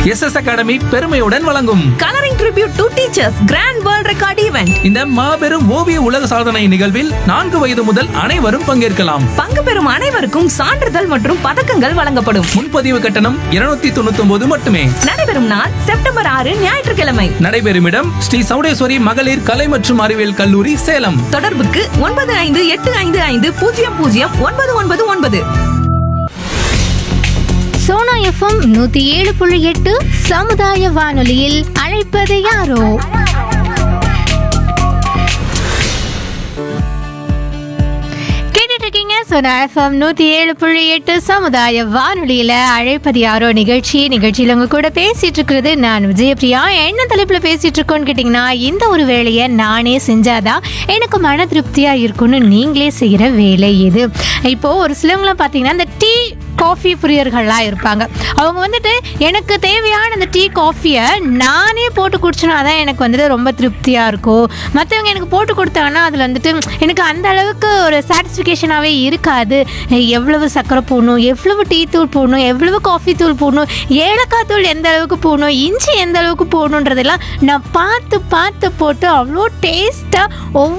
S S academy பெருமையுடன் வழங்கும் colouring tribute to teachers grand world record event இந்த மாபெரும் ஓவிய உலக சாதனை நிகழ்வில் நான்கு வயது முதல் அனைவரும் பங்கேற்கலாம் பங்கு பெறும் அனைவருக்கும் சான்றிதழ் மற்றும் பதக்கங்கள் வழங்கப்படும் முன்பதிவு கட்டணம் இருநூத்தி தொண்ணூத்தி ஒன்பது மட்டுமே நடைபெறும் நாள் செப்டம்பர் ஆறு ஞாயிற்றுக்கிழமை நடைபெறும் இடம் ஸ்ரீ சௌடேஸ்வரி மகளிர் கலை மற்றும் அறிவியல் கல்லூரி சேலம் தொடர்புக்கு ஒன்பது ஐந்து எட்டு ஐந்து ஐந்து பூஜ்ஜியம் பூஜ்ஜியம் ஒன்பது ஒன்பது ஒன்பது சோனா எஃப்எம் நூத்தி ஏழு புள்ளி எட்டு சமுதாய வானொலியில் அழைப்பது யாரோ கேட்டுட்டு இருக்கீங்க சோனா எஃப்எம் நூத்தி ஏழு புள்ளி எட்டு சமுதாய வானொலியில அழைப்பது யாரோ நிகழ்ச்சி நிகழ்ச்சியில் உங்க கூட பேசிட்டு இருக்கிறது நான் விஜயபிரியா என்ன தலைப்புல பேசிட்டு இருக்கோன்னு கேட்டிங்கன்னா இந்த ஒரு வேலையை நானே செஞ்சாதான் எனக்கு மன திருப்தியா இருக்கும்னு நீங்களே செய்யற வேலை இது இப்போ ஒரு சிலவங்களாம் பார்த்தீங்கன்னா இந்த டீ காஃபி பிரியர்கள்லாம் இருப்பாங்க அவங்க வந்துட்டு எனக்கு தேவையான அந்த டீ காஃபியை நானே போட்டு குடிச்சனா தான் எனக்கு வந்துட்டு ரொம்ப திருப்தியாக இருக்கும் மற்றவங்க எனக்கு போட்டு கொடுத்தாங்கன்னா அதில் வந்துட்டு எனக்கு அந்த அளவுக்கு ஒரு சாட்டிஸ்ஃபிகேஷனாகவே இருக்காது எவ்வளவு சர்க்கரை போடணும் எவ்வளவு டீ தூள் போடணும் எவ்வளவு காஃபி தூள் போடணும் ஏலக்காய் தூள் எந்த அளவுக்கு போடணும் இஞ்சி எந்த அளவுக்கு போடணுன்றதெல்லாம் நான் பார்த்து பார்த்து போட்டு அவ்வளோ டேஸ்ட்டாக ஒவ்வொரு